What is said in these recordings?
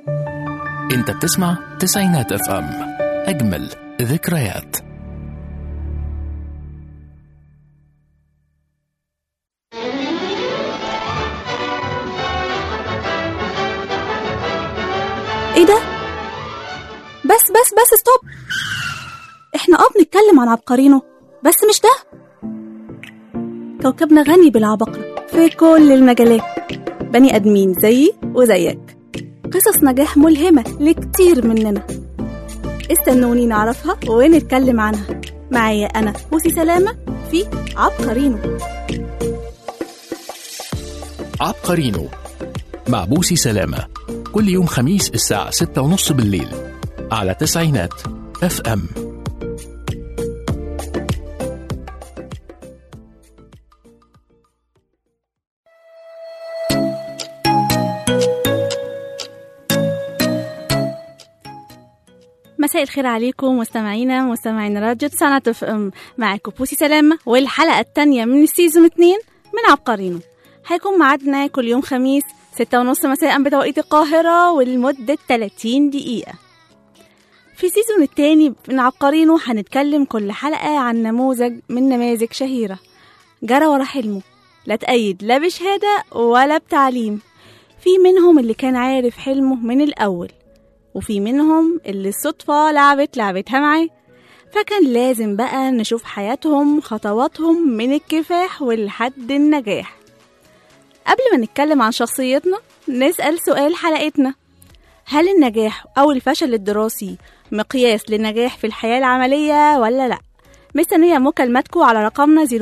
انت بتسمع تسعينات اف ام اجمل ذكريات ايه ده بس بس بس ستوب احنا اه بنتكلم عن عبقرينه بس مش ده كوكبنا غني بالعباقرة في كل المجالات بني ادمين زيي وزيك قصص نجاح ملهمة لكتير مننا استنوني نعرفها ونتكلم عنها معايا انا بوسي سلامة في عبقرينه عبقرينو مع بوسي سلامة كل يوم خميس الساعة ستة ونص بالليل على تسعينات اف ام مساء الخير عليكم مستمعينا مستمعين راديو سنة اف ام معاكم بوسي سلامة والحلقة التانية من السيزون اتنين من عبقرينو هيكون معادنا كل يوم خميس ستة ونص مساء بتوقيت القاهرة ولمدة 30 دقيقة في السيزون التاني من عبقرينو هنتكلم كل حلقة عن نموذج من نماذج شهيرة جرى ورا حلمه لا تأيد لا بشهادة ولا بتعليم في منهم اللي كان عارف حلمه من الأول وفي منهم اللي الصدفة لعبت لعبتها معاه فكان لازم بقى نشوف حياتهم خطواتهم من الكفاح ولحد النجاح قبل ما نتكلم عن شخصيتنا نسأل سؤال حلقتنا هل النجاح أو الفشل الدراسي مقياس للنجاح في الحياة العملية ولا لأ؟ مستنية مكالماتكم على رقمنا 010427894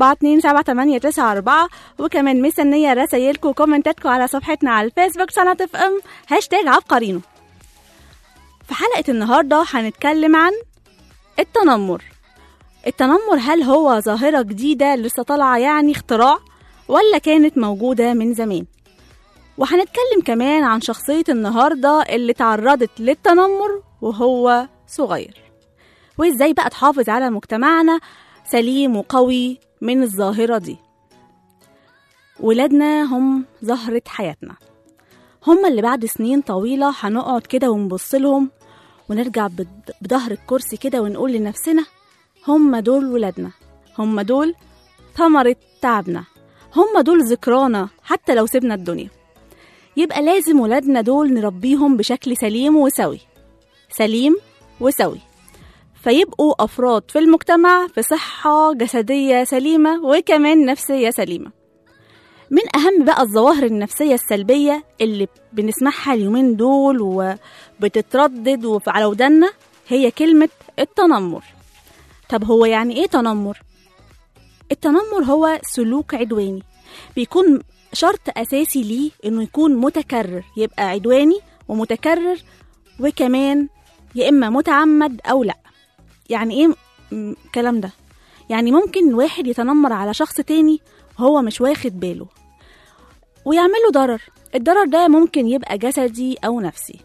وكمان مستنية رسايلكم وكومنتاتكم على صفحتنا على الفيسبوك سنة اف ام هاشتاج عبقرينو في حلقة النهاردة هنتكلم عن التنمر التنمر هل هو ظاهرة جديدة لسه طالعة يعني اختراع ولا كانت موجودة من زمان وهنتكلم كمان عن شخصية النهاردة اللي تعرضت للتنمر وهو صغير وازاي بقى تحافظ على مجتمعنا سليم وقوي من الظاهرة دي ولادنا هم زهرة حياتنا هم اللي بعد سنين طويلة هنقعد كده ونبص لهم ونرجع بد- بظهر الكرسي كده ونقول لنفسنا هم دول ولادنا هم دول ثمرة تعبنا هم دول ذكرانا حتى لو سيبنا الدنيا يبقى لازم ولادنا دول نربيهم بشكل سليم وسوي سليم وسوي فيبقوا أفراد في المجتمع في صحة جسدية سليمة وكمان نفسية سليمة من أهم بقى الظواهر النفسية السلبية اللي بنسمعها اليومين دول وبتتردد وف- على ودنا هي كلمة التنمر طب هو يعني إيه تنمر؟ التنمر هو سلوك عدواني بيكون شرط أساسي ليه إنه يكون متكرر يبقى عدواني ومتكرر وكمان يا إما متعمد أو لأ يعني إيه م- الكلام ده؟ يعني ممكن واحد يتنمر على شخص تاني وهو مش واخد باله ويعمله ضرر الضرر ده ممكن يبقى جسدي أو نفسي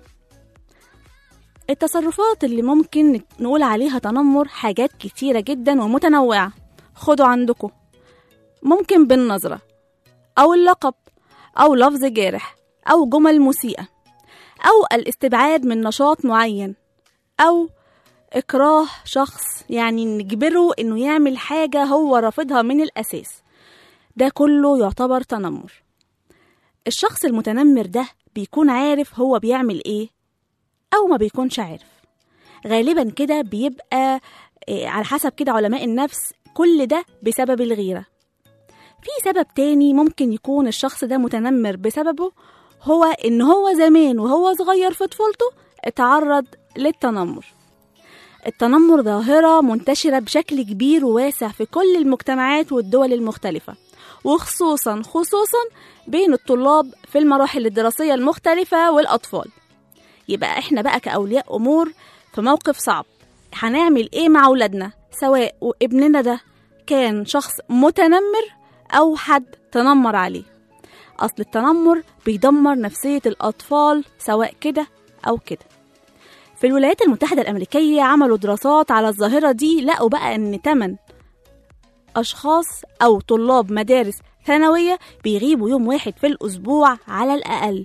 التصرفات اللي ممكن نقول عليها تنمر حاجات كتيرة جدا ومتنوعة خدوا عندكم ممكن بالنظرة أو اللقب أو لفظ جارح أو جمل مسيئة أو الاستبعاد من نشاط معين أو إكراه شخص يعني نجبره إنه يعمل حاجة هو رافضها من الأساس ده كله يعتبر تنمر الشخص المتنمر ده بيكون عارف هو بيعمل إيه أو ما بيكونش عارف غالبا كده بيبقى إيه، على حسب كده علماء النفس كل ده بسبب الغيرة في سبب تاني ممكن يكون الشخص ده متنمر بسببه هو إن هو زمان وهو صغير في طفولته اتعرض للتنمر التنمر ظاهرة منتشرة بشكل كبير وواسع في كل المجتمعات والدول المختلفة وخصوصا خصوصا بين الطلاب في المراحل الدراسية المختلفة والأطفال يبقى احنا بقى كأولياء أمور في موقف صعب هنعمل ايه مع أولادنا سواء ابننا ده كان شخص متنمر أو حد تنمر عليه أصل التنمر بيدمر نفسية الأطفال سواء كده أو كده في الولايات المتحدة الأمريكية عملوا دراسات على الظاهرة دي لقوا بقى إن 8 أشخاص أو طلاب مدارس ثانوية بيغيبوا يوم واحد في الأسبوع على الأقل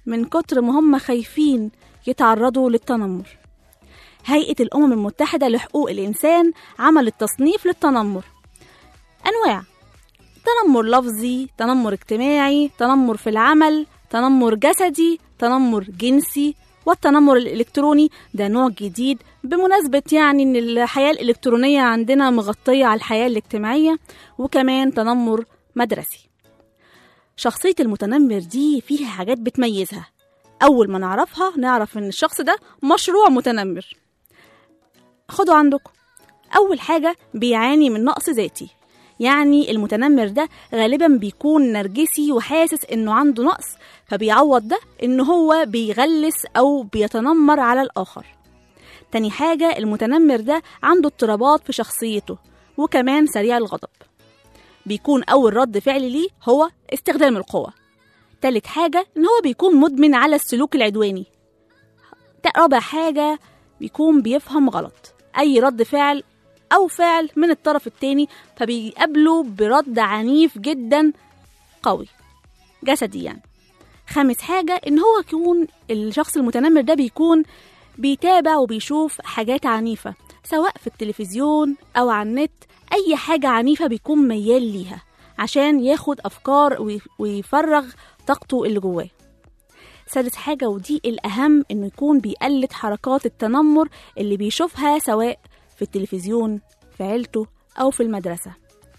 من كتر ما هم خايفين يتعرضوا للتنمر هيئة الأمم المتحدة لحقوق الإنسان عملت تصنيف للتنمر أنواع تنمر لفظي تنمر اجتماعي تنمر في العمل تنمر جسدي تنمر جنسي والتنمر الإلكتروني ده نوع جديد بمناسبة يعني إن الحياة الإلكترونية عندنا مغطية على الحياة الاجتماعية وكمان تنمر مدرسي شخصية المتنمر دي فيها حاجات بتميزها أول ما نعرفها نعرف إن الشخص ده مشروع متنمر خدوا عندكم أول حاجة بيعاني من نقص ذاتي يعني المتنمر ده غالبا بيكون نرجسي وحاسس انه عنده نقص فبيعوض ده ان هو بيغلس او بيتنمر على الاخر تاني حاجة المتنمر ده عنده اضطرابات في شخصيته وكمان سريع الغضب بيكون أول رد فعل ليه هو استخدام القوة تالت حاجة إن هو بيكون مدمن على السلوك العدواني تا- رابع حاجة بيكون بيفهم غلط أي رد فعل أو فعل من الطرف التاني فبيقابله برد عنيف جدا قوي جسدي يعني خامس حاجة إن هو يكون الشخص المتنمر ده بيكون بيتابع وبيشوف حاجات عنيفة سواء في التلفزيون أو على النت أي حاجة عنيفة بيكون ميال ليها عشان ياخد أفكار وي- ويفرغ طاقته اللي جواه سادس حاجة ودي الأهم إنه يكون بيقلد حركات التنمر اللي بيشوفها سواء في التلفزيون في عيلته أو في المدرسة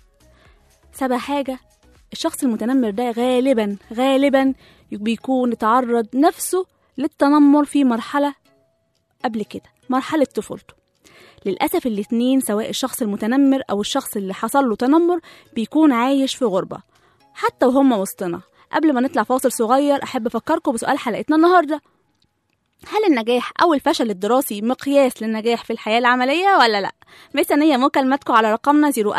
سابع حاجة الشخص المتنمر ده غالبا غالبا بيكون اتعرض نفسه للتنمر في مرحلة قبل كده مرحلة طفولته للأسف الاتنين سواء الشخص المتنمر أو الشخص اللي حصل له تنمر بيكون عايش في غربة حتى وهم وسطنا قبل ما نطلع فاصل صغير أحب أفكركم بسؤال حلقتنا النهاردة هل النجاح أو الفشل الدراسي مقياس للنجاح في الحياة العملية ولا لأ؟ مستنية مكالماتكم على رقمنا 010427894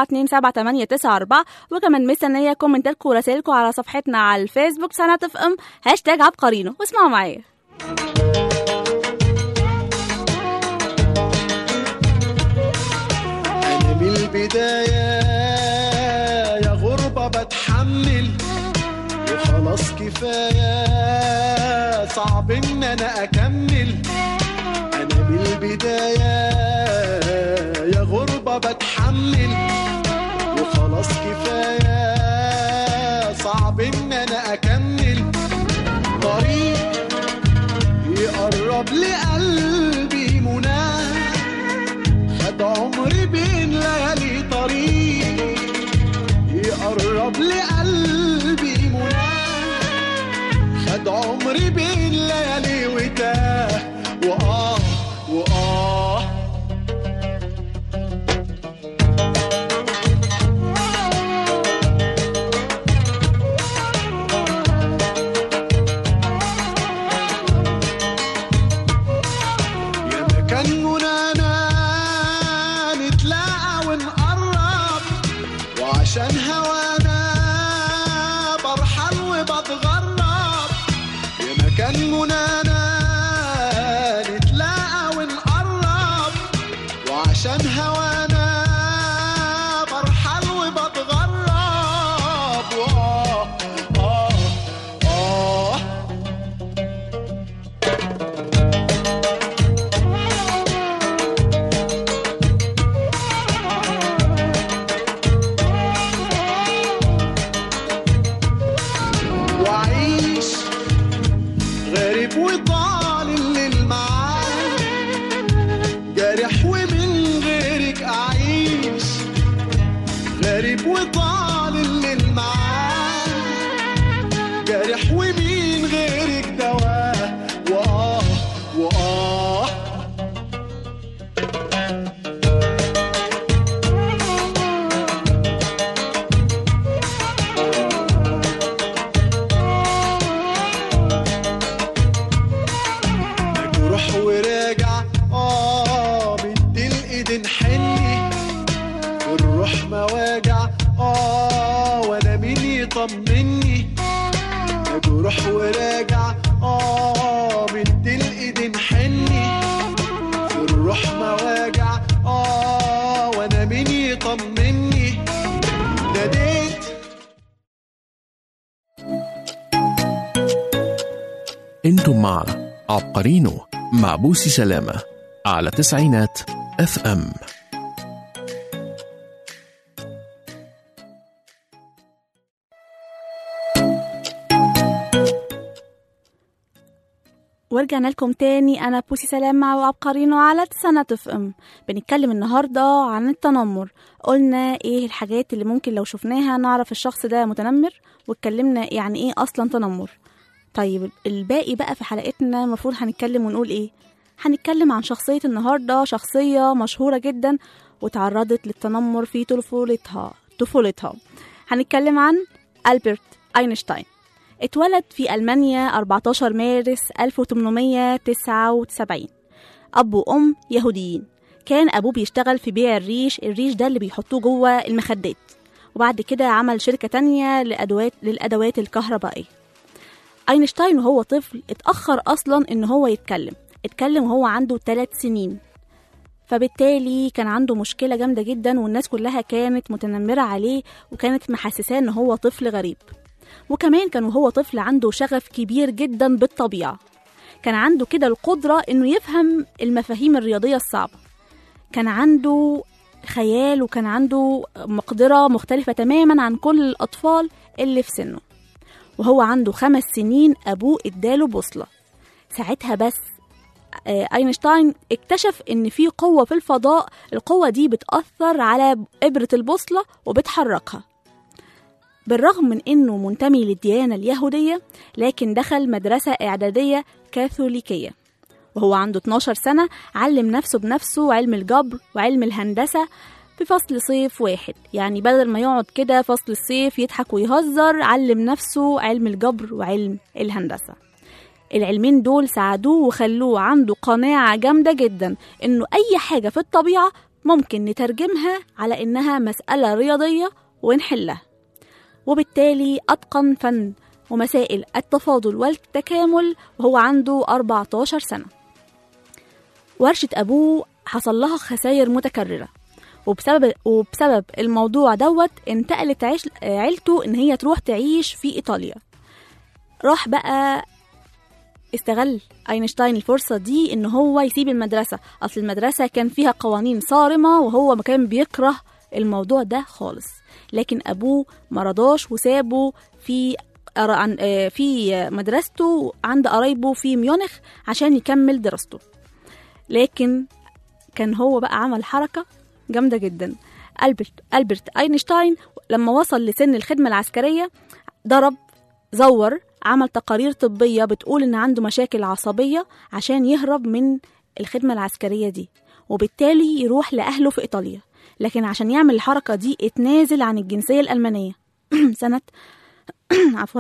وكمان مستنية كومنتاتكم ورسائلكم على صفحتنا على الفيسبوك سنة اف ام هاشتاج عبقرينو واسمعوا معايا أنا من البداية يا غربة بتحمل وخلاص كفاية صعب إن أنا أكمل أنا من البداية يا غربة بتحمل وخلاص كفاية صعب إن أنا أكمل طريق يقرب لقلبي مناه خد عمري بين ليالي طريق يقرب لقلبي مناه خد عمري بين ليالي وتاه وآه وآه يا مكان منانا نتلاقى ونقرب وعشان هوانا برحل وبتغرب يا مكان منانا نتلاقى ونقرب وعشان هوانا برحل وبتغرب وآه آه آه وعيش غريب وطال الليل معاه جارح ومن غيرك أعيش غريب وطال الليل معاه جارح ومين غيرك دواه وآه وآه مجروح وراجع اه مدي الايد حني والروح مواجع اه وانا مين يطمني مجروح وراجع اه مدي الايد حني والروح مواجع اه وانا مين يطمني ناديت انتم مع عبقرينو مع بوسي سلامة على تسعينات اف ام ورجعنا لكم تاني انا بوسي سلام مع وعبقرينو على سنة اف ام بنتكلم النهارده عن التنمر قلنا ايه الحاجات اللي ممكن لو شفناها نعرف الشخص ده متنمر واتكلمنا يعني ايه اصلا تنمر طيب الباقي بقى في حلقتنا المفروض هنتكلم ونقول ايه هنتكلم عن شخصية النهاردة شخصية مشهورة جدا وتعرضت للتنمر في طفولتها طفولتها هنتكلم عن ألبرت أينشتاين اتولد في ألمانيا 14 مارس 1879 أب وأم يهوديين كان أبوه بيشتغل في بيع الريش الريش ده اللي بيحطوه جوه المخدات وبعد كده عمل شركة تانية لأدوات للأدوات الكهربائية أينشتاين وهو طفل اتأخر أصلا إن هو يتكلم اتكلم وهو عنده 3 سنين فبالتالي كان عنده مشكلة جامدة جدا والناس كلها كانت متنمرة عليه وكانت محسساه إن هو طفل غريب وكمان كان وهو طفل عنده شغف كبير جدا بالطبيعة كان عنده كده القدرة إنه يفهم المفاهيم الرياضية الصعبة كان عنده خيال وكان عنده مقدرة مختلفة تماما عن كل الأطفال اللي في سنه وهو عنده خمس سنين أبوه اداله بوصلة ساعتها بس آه، أينشتاين اكتشف إن في قوة في الفضاء القوة دي بتأثر على إبرة البوصلة وبتحركها بالرغم من إنه منتمي للديانة اليهودية لكن دخل مدرسة إعدادية كاثوليكية وهو عنده 12 سنة علم نفسه بنفسه علم الجبر وعلم الهندسة في فصل صيف واحد يعني بدل ما يقعد كده فصل الصيف يضحك ويهزر علم نفسه علم الجبر وعلم الهندسة العلمين دول ساعدوه وخلوه عنده قناعة جامدة جدا إنه أي حاجة في الطبيعة ممكن نترجمها على إنها مسألة رياضية ونحلها وبالتالي أتقن فن ومسائل التفاضل والتكامل وهو عنده 14 سنة ورشة أبوه حصل لها خسائر متكررة وبسبب وبسبب الموضوع دوت انتقلت عيش عيلته ان هي تروح تعيش في ايطاليا راح بقى استغل اينشتاين الفرصه دي ان هو يسيب المدرسه اصل المدرسه كان فيها قوانين صارمه وهو ما كان بيكره الموضوع ده خالص لكن ابوه مرضاش وسابه في أر- عن- آه، في مدرسته عند قرايبه في ميونخ عشان يكمل دراسته لكن كان هو بقى عمل حركة جامدة جدا ألبرت ألبرت أينشتاين لما وصل لسن الخدمة العسكرية ضرب زور عمل تقارير طبية بتقول إن عنده مشاكل عصبية عشان يهرب من الخدمة العسكرية دي وبالتالي يروح لأهله في إيطاليا لكن عشان يعمل الحركة دي اتنازل عن الجنسية الألمانية سنة عفوا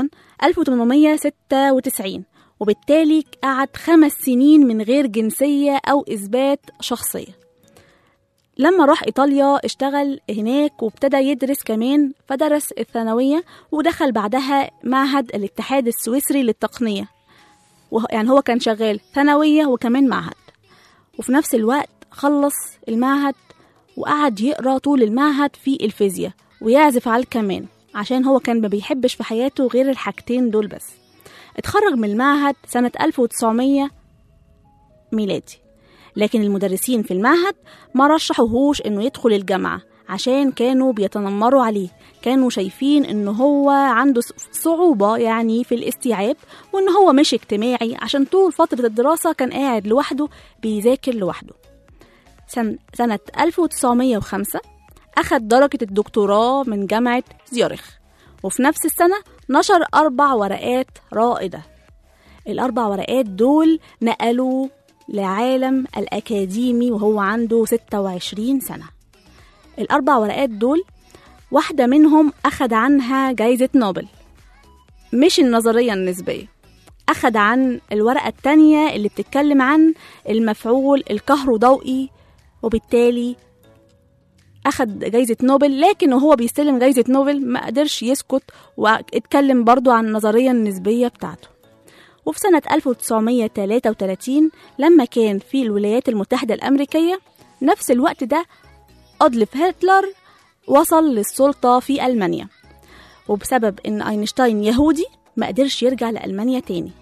1896 وبالتالي قعد خمس سنين من غير جنسية أو إثبات شخصية لما راح إيطاليا اشتغل هناك وابتدى يدرس كمان فدرس الثانوية ودخل بعدها معهد الاتحاد السويسري للتقنية وه- يعني هو كان شغال ثانوية وكمان معهد وفي نفس الوقت خلص المعهد وقعد يقرا طول المعهد في الفيزياء ويعزف على الكمان عشان هو كان ما بيحبش في حياته غير الحاجتين دول بس اتخرج من المعهد سنة 1900 ميلادي لكن المدرسين في المعهد ما رشحوهوش انه يدخل الجامعة عشان كانوا بيتنمروا عليه كانوا شايفين ان هو عنده ص- صعوبة يعني في الاستيعاب وان هو مش اجتماعي عشان طول فترة الدراسة كان قاعد لوحده بيذاكر لوحده سن سنة 1905 أخذ درجة الدكتوراه من جامعة زيورخ وفي نفس السنة نشر أربع ورقات رائدة الأربع ورقات دول نقلوا لعالم الأكاديمي وهو عنده 26 سنة الأربع ورقات دول واحدة منهم أخد عنها جايزة نوبل مش النظرية النسبية أخد عن الورقة التانية اللي بتتكلم عن المفعول الكهروضوئي وبالتالي أخد جايزة نوبل لكن وهو بيستلم جايزة نوبل ما قدرش يسكت واتكلم برضو عن النظرية النسبية بتاعته وفي سنة 1933 لما كان في الولايات المتحدة الأمريكية نفس الوقت ده أدلف هتلر وصل للسلطة في ألمانيا وبسبب إن أينشتاين يهودي ما قدرش يرجع لألمانيا تاني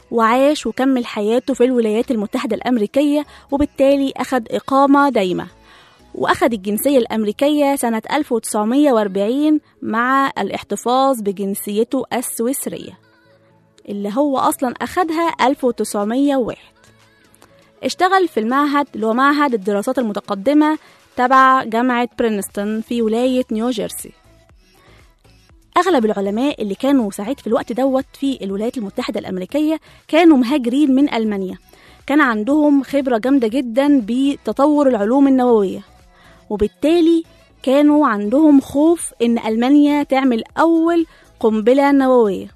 وعاش وكمل حياته في الولايات المتحدة الأمريكية وبالتالي أخذ إقامة دايمة وأخذ الجنسية الأمريكية سنة 1940 مع الاحتفاظ بجنسيته السويسرية اللي هو أصلا أخدها 1901 اشتغل في المعهد اللي هو معهد الدراسات المتقدمة تبع جامعة برينستون في ولاية نيوجيرسي أغلب العلماء اللي كانوا ساعات في الوقت دوت في الولايات المتحدة الأمريكية كانوا مهاجرين من ألمانيا كان عندهم خبرة جامدة جدا بتطور العلوم النووية وبالتالي كانوا عندهم خوف إن ألمانيا تعمل أول قنبلة نووية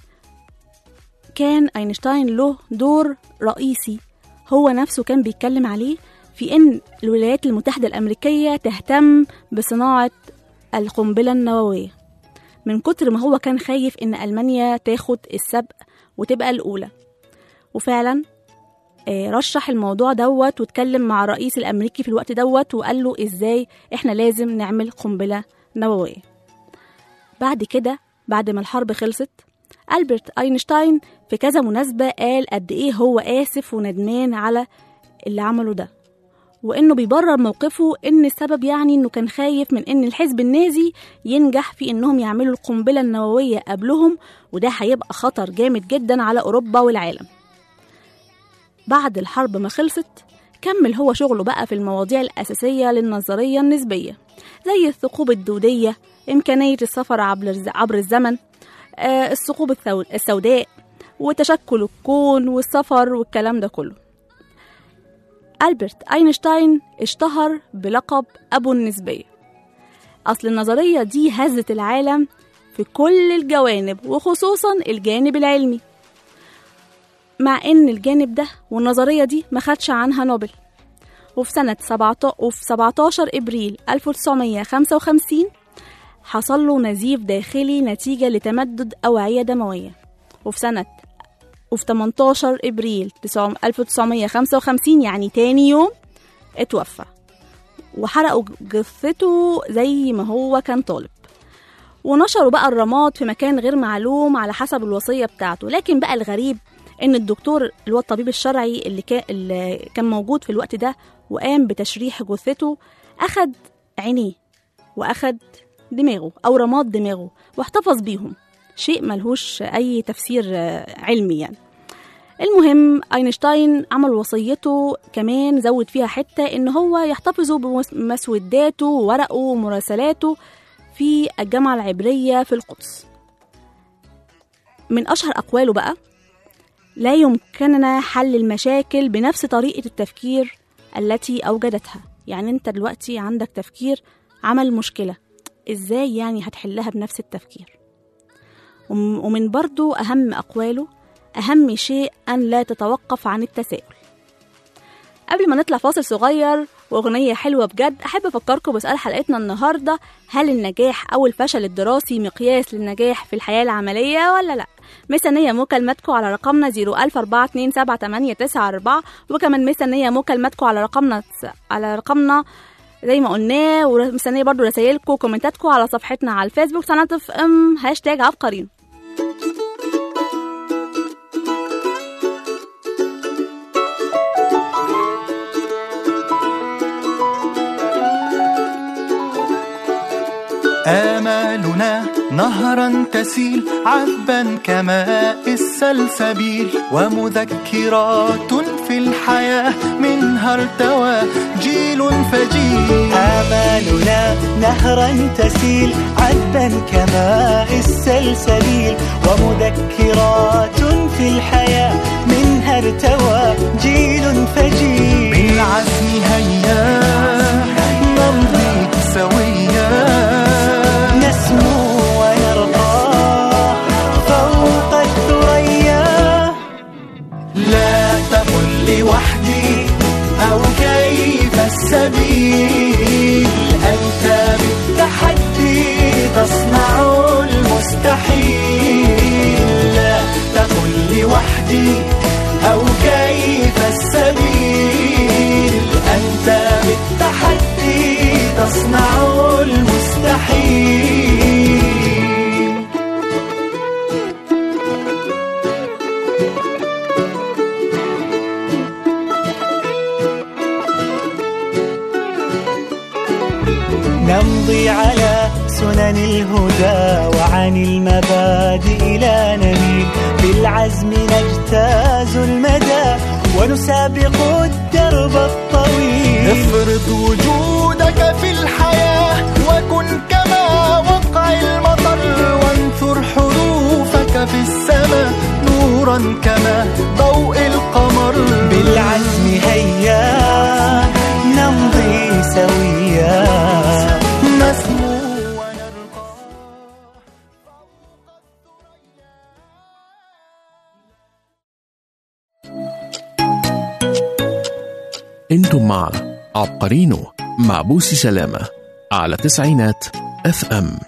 كان أينشتاين له دور رئيسي هو نفسه كان بيتكلم عليه في إن الولايات المتحدة الأمريكية تهتم بصناعة القنبلة النووية من كتر ما هو كان خايف إن ألمانيا تاخد السبق وتبقى الأولى وفعلا آه، رشح الموضوع دوت واتكلم مع الرئيس الأمريكي في الوقت دوت وقال له إزاي إحنا لازم نعمل قنبلة نووية بعد كده بعد ما الحرب خلصت ألبرت أينشتاين في كذا مناسبة قال قد إيه هو آسف وندمان على اللي عمله ده وإنه بيبرر موقفه إن السبب يعني إنه كان خايف من إن الحزب النازي ينجح في إنهم يعملوا القنبلة النووية قبلهم وده هيبقى خطر جامد جدا على أوروبا والعالم بعد الحرب ما خلصت كمل هو شغله بقى في المواضيع الأساسية للنظرية النسبية زي الثقوب الدودية إمكانية السفر عبر الز- عبر الزمن آه، الثقوب الثو- السوداء وتشكل الكون والسفر والكلام ده كله ألبرت أينشتاين اشتهر بلقب أبو النسبية أصل النظرية دي هزت العالم في كل الجوانب وخصوصا الجانب العلمي مع إن الجانب ده والنظرية دي ما خدش عنها نوبل وفي سنة 17 وفي 17 إبريل 1955 حصل له نزيف داخلي نتيجة لتمدد أوعية دموية وفي سنة وفي 18 إبريل 9 1955 يعني تاني يوم اتوفى وحرقوا جثته زي ما هو كان طالب ونشروا بقى الرماد في مكان غير معلوم على حسب الوصية بتاعته لكن بقى الغريب ان الدكتور اللي هو الطبيب الشرعي اللي كان, اللي كان موجود في الوقت ده وقام بتشريح جثته اخد عينيه واخد دماغه او رماد دماغه واحتفظ بيهم شيء ملهوش اي تفسير آه، علمي يعني المهم اينشتاين عمل وصيته كمان زود فيها حته ان هو يحتفظ بمسوداته وورقه ومراسلاته في الجامعه العبريه في القدس من اشهر اقواله بقى لا يمكننا حل المشاكل بنفس طريقه التفكير التي اوجدتها يعني انت دلوقتي عندك تفكير عمل مشكله ازاي يعني هتحلها بنفس التفكير وم- ومن برضو أهم أقواله أهم شيء أن لا تتوقف عن التساؤل قبل ما نطلع فاصل صغير وأغنية حلوة بجد أحب أفكركم بسؤال حلقتنا النهاردة هل النجاح أو الفشل الدراسي مقياس للنجاح في الحياة العملية ولا لأ؟ مستنية مكالمتكم على رقمنا 004278994 وكمان مستنية مكالمتكم على رقمنا على رقمنا زي ما قلناه ومستنية برضو رسايلكم وكومنتاتكم على صفحتنا على الفيسبوك سنة اف ام هاشتاج عبقريين آمالنا نهرا تسيل عذبا كماء السلسبيل ومذكرات في الحياة منها ارتوى جيل فجيل آمالنا نهرا تسيل عذبا كماء السلسبيل ومذكرات في الحياة منها ارتوى جيل فجيل بالعزم هيا نمضي سويا نسمو ونرقى فوق الثريا لا تقل لوحدي أو كيف السبيل أنت بالتحدي تصنع المستحيل لا تقل لوحدي أو كيف السبيل أنت بالتحدي تصنع المستحيل نمضي على سنن الهدى وعن المبادئ لا نميل بالعزم نجتاز المدى ونسابق الدرب الطويل افرض وجودك في الحياة وكن كما وقع المطر وانثر حروفك في السماء نورا كما ضوء القمر بالعزم هيا نمضي سويا نسمو ونرقى انتم مع عبقرينو مع بوسي سلامة على تسعينات اف ام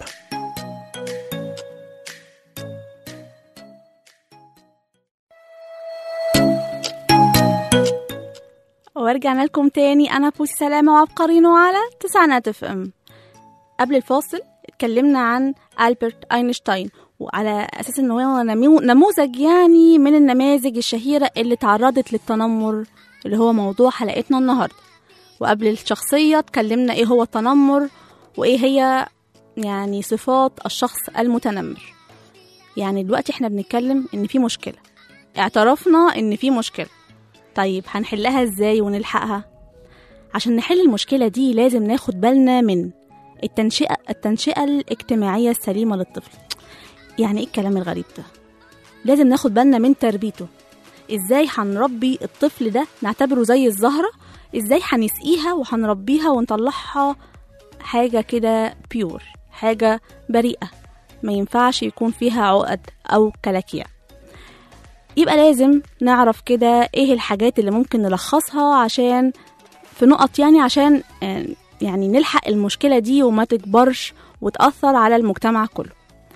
ورجعنا لكم تاني انا بوسي سلامة وعبقرينو على تسعينات اف ام قبل الفاصل اتكلمنا عن ألبرت اينشتاين وعلى اساس ان هو نمو- نموذج يعني من النماذج الشهيرة اللي تعرضت للتنمر اللي هو موضوع حلقتنا النهاردة وقبل الشخصية اتكلمنا ايه هو التنمر وايه هي يعني صفات الشخص المتنمر يعني دلوقتي احنا بنتكلم ان في مشكلة اعترفنا ان في مشكلة طيب هنحلها ازاي ونلحقها عشان نحل المشكلة دي لازم ناخد بالنا من التنشئة التنشئة الاجتماعية السليمة للطفل يعني ايه الكلام الغريب ده لازم ناخد بالنا من تربيته ازاي هنربي الطفل ده نعتبره زي الزهرة ازاي هنسقيها وهنربيها ونطلعها حاجة كده بيور حاجة بريئة ما ينفعش يكون فيها عقد أو كلاكيع يبقى لازم نعرف كده ايه الحاجات اللي ممكن نلخصها عشان في نقط يعني عشان آه، يعني نلحق المشكلة دي وما تكبرش وتأثر على المجتمع كله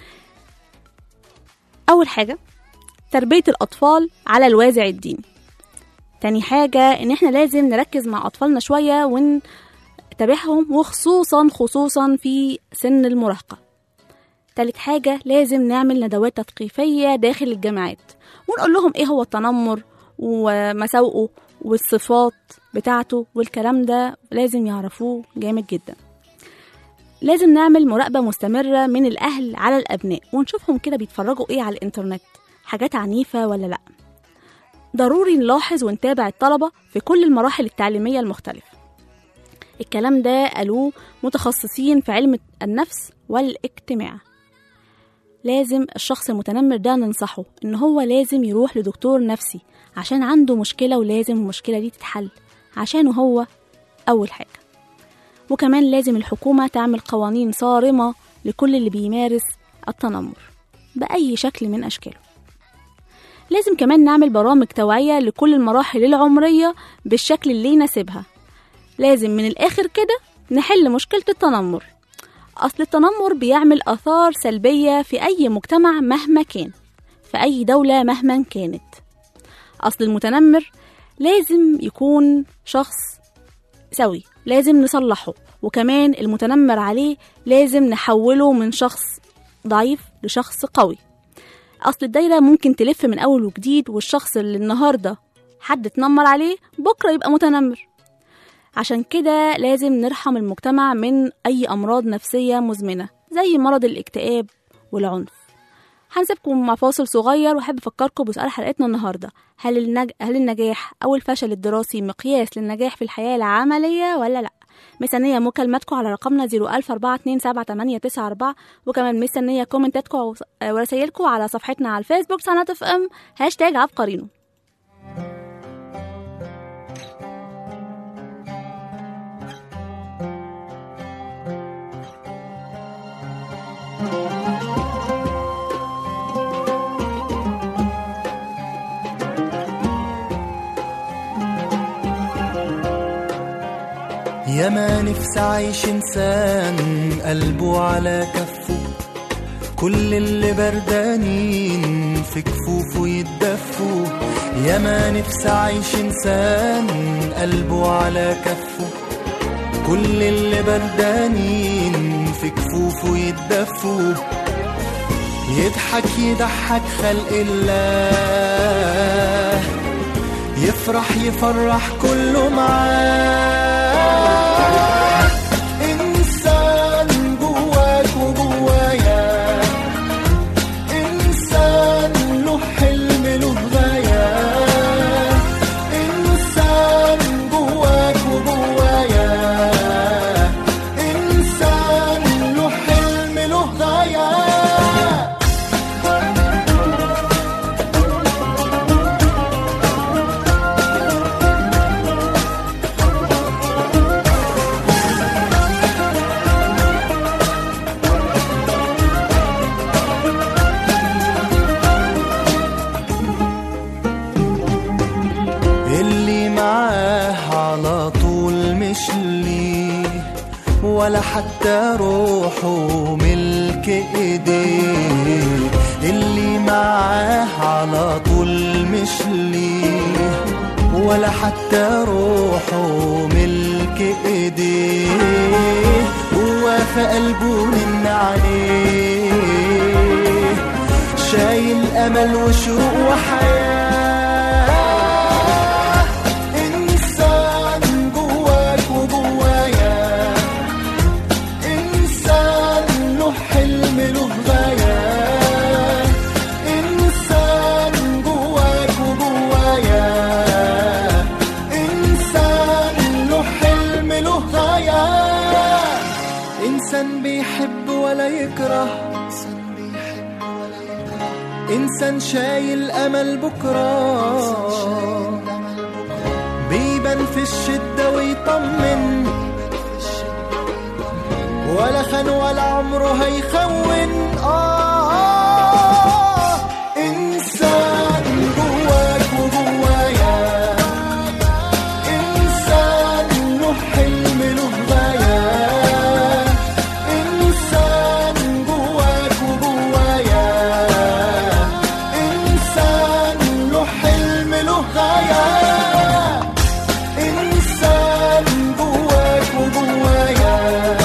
أول حاجة تربية الأطفال على الوازع الديني تاني حاجة إن إحنا لازم نركز مع أطفالنا شوية ونتابعهم وخصوصا خصوصا في سن المراهقة تالت حاجة لازم نعمل ندوات تثقيفية داخل الجامعات ونقول لهم إيه هو التنمر ومساوئه والصفات بتاعته والكلام ده لازم يعرفوه جامد جدا لازم نعمل مراقبة مستمرة من الأهل على الأبناء ونشوفهم كده بيتفرجوا إيه على الإنترنت حاجات عنيفة ولا لأ ضروري نلاحظ ونتابع الطلبة في كل المراحل التعليمية المختلفة الكلام ده قالوه متخصصين في علم النفس والاجتماع لازم الشخص المتنمر ده ننصحه إن هو لازم يروح لدكتور نفسي عشان عنده مشكلة ولازم المشكلة دي تتحل عشانه هو أول حاجة وكمان لازم الحكومة تعمل قوانين صارمة لكل اللي بيمارس التنمر بأي شكل من أشكاله لازم كمان نعمل برامج توعية لكل المراحل العمرية بالشكل اللي يناسبها لازم من الآخر كده نحل مشكلة التنمر أصل التنمر بيعمل آثار سلبية في أي مجتمع مهما كان في أي دولة مهما كانت أصل المتنمر لازم يكون شخص سوي لازم نصلحه وكمان المتنمر عليه لازم نحوله من شخص ضعيف لشخص قوي أصل الدايرة ممكن تلف من أول وجديد والشخص اللي النهاردة حد اتنمر عليه بكرة يبقى متنمر عشان كده لازم نرحم المجتمع من أي أمراض نفسية مزمنة زي مرض الاكتئاب والعنف هنسيبكم مع فاصل صغير وأحب أفكركم بسؤال حلقتنا النهاردة هل, النج... هل النجاح أو الفشل الدراسي مقياس للنجاح في الحياة العملية ولا لأ؟ مستنية مكالماتكم على رقمنا 014278994 وكمان مستنية كومنتاتكم ورسايلكم على صفحتنا على الفيسبوك سنة اف ام هاشتاج عبقرينو يا ما نفسي عايش انسان قلبه على كفه كل اللي بردانين في كفوفه يتدفوا يا ما نفسي عايش انسان قلبه على كفه كل اللي بردانين في كفوفه يتدفوا يضحك يضحك خلق الله يفرح يفرح كله معاه إنسان ولا حتى روحه ملك ايديه اللي معاه على طول مش ليه ولا حتى روحه ملك ايديه هو في قلبه من عليه شايل امل وشوق وحياه انسان جواك وجوايا انسان له حلم له غايه انسان جواك وجوايا انسان له حلم له غايه انسان بيحب ولا يكره انسان شايل امل بكره بيبان في الشده ويطمن ولا خان ولا عمره هيخون آه إنسان جواك وجوايا إنسان له حلم له غاية إنسان جواك وجوايا إنسان له حلم له غاية إنسان جواك وجوايا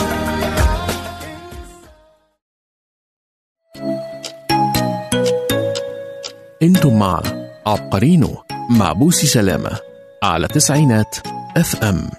انتم مع عبقرينو مع بوسي سلامة على تسعينات اف ام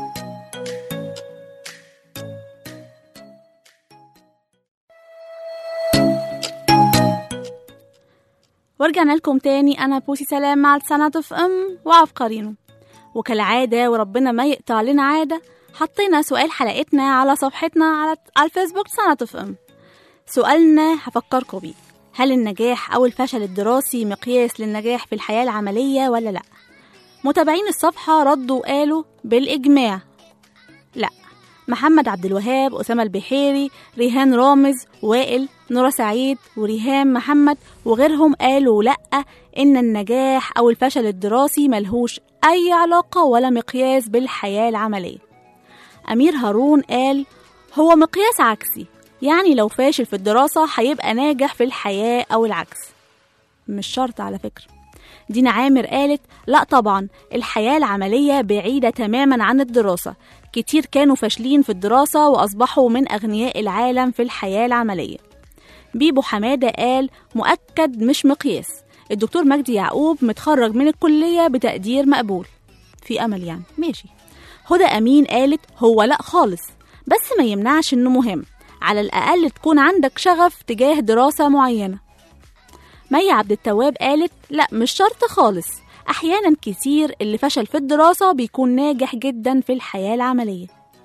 ورجعنا لكم تاني أنا بوسي سلام مع لسانة اف ام وعبقرينو وكالعادة وربنا ما يقطع لنا عادة حطينا سؤال حلقتنا على صفحتنا على على الفيسبوك سنة اف ام سؤالنا هفكركم بيه هل النجاح أو الفشل الدراسي مقياس للنجاح في الحياة العملية ولا لأ؟ متابعين الصفحة ردوا وقالوا بالإجماع لأ محمد عبد الوهاب أسامة البحيري ريهان رامز وائل نورة سعيد وريهام محمد وغيرهم قالوا لأ إن النجاح أو الفشل الدراسي ملهوش أي علاقة ولا مقياس بالحياة العملية أمير هارون قال هو مقياس عكسي يعني لو فاشل في الدراسة هيبقى ناجح في الحياة أو العكس مش شرط على فكرة دينا عامر قالت لا طبعا الحياة العملية بعيدة تماما عن الدراسة كتير كانوا فاشلين في الدراسة وأصبحوا من أغنياء العالم في الحياة العملية بيبو حمادة قال مؤكد مش مقياس الدكتور مجدي يعقوب متخرج من الكلية بتقدير مقبول في أمل يعني ماشي هدى أمين قالت هو لأ خالص بس ما يمنعش إنه مهم على الأقل تكون عندك شغف تجاه دراسة معينة مي عبد التواب قالت لا مش شرط خالص أحيانا كتير اللي فشل في الدراسة بيكون ناجح جدا في الحياة العملية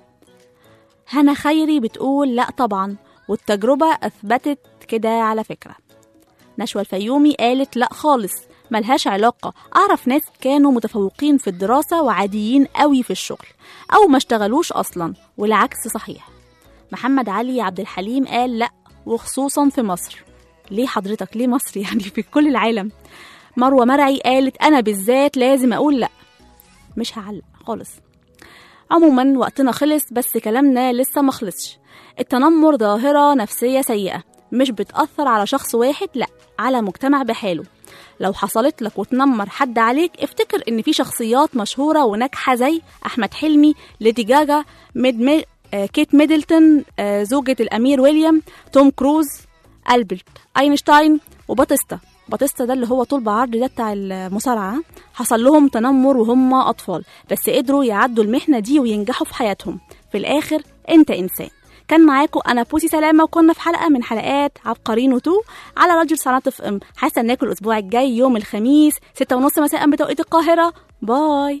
هنا خيري بتقول لا طبعا والتجربة أثبتت كده على فكرة نشوى الفيومي قالت لا خالص ملهاش علاقة أعرف ناس كانوا متفوقين في الدراسة وعاديين قوي في الشغل أو ما اشتغلوش أصلا والعكس صحيح محمد علي عبد الحليم قال لا وخصوصا في مصر ليه حضرتك ليه مصر يعني في كل العالم مروة مرعي قالت أنا بالذات لازم أقول لأ مش هعلق خالص عموما وقتنا خلص بس كلامنا لسه مخلصش التنمر ظاهرة نفسية سيئة مش بتأثر على شخص واحد لأ على مجتمع بحاله لو حصلت لك وتنمر حد عليك افتكر ان في شخصيات مشهورة وناجحة زي احمد حلمي ليدي جاجا ميد مي... آه، كيت ميدلتون آه، زوجة الامير ويليام توم كروز ألبرت اينشتاين وباتيستا باتيستا ده اللي هو طول بعرض ده بتاع المصارعة حصل لهم تنمر وهم أطفال بس قدروا يعدوا المحنة دي وينجحوا في حياتهم في الآخر أنت إنسان كان معاكم أنا بوسي سلامة وكنا في حلقة من حلقات عبقرين تو على راديو صناعة اف ام هستناكم الأسبوع الجاي يوم الخميس ستة ونص مساء بتوقيت القاهرة باي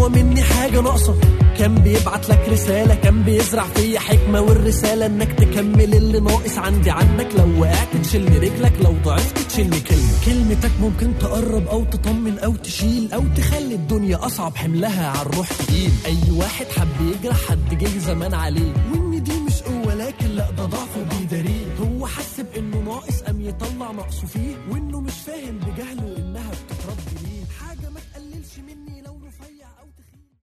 جوا مني حاجة ناقصة كان بيبعت لك رسالة كان بيزرع فيا حكمة والرسالة انك تكمل اللي ناقص عندي عنك لو وقعت تشيلني رجلك لو ضعفت تشيلني كلمة كلمتك ممكن تقرب او تطمن او تشيل او تخلي الدنيا اصعب حملها على الروح تقيل اي واحد حب يجرح حد جه زمان عليه وان دي مش قوة لكن لا ده ضعف وبيداريه هو حس بانه ناقص قام يطلع نقصه فيه وانه مش فاهم بجهله إن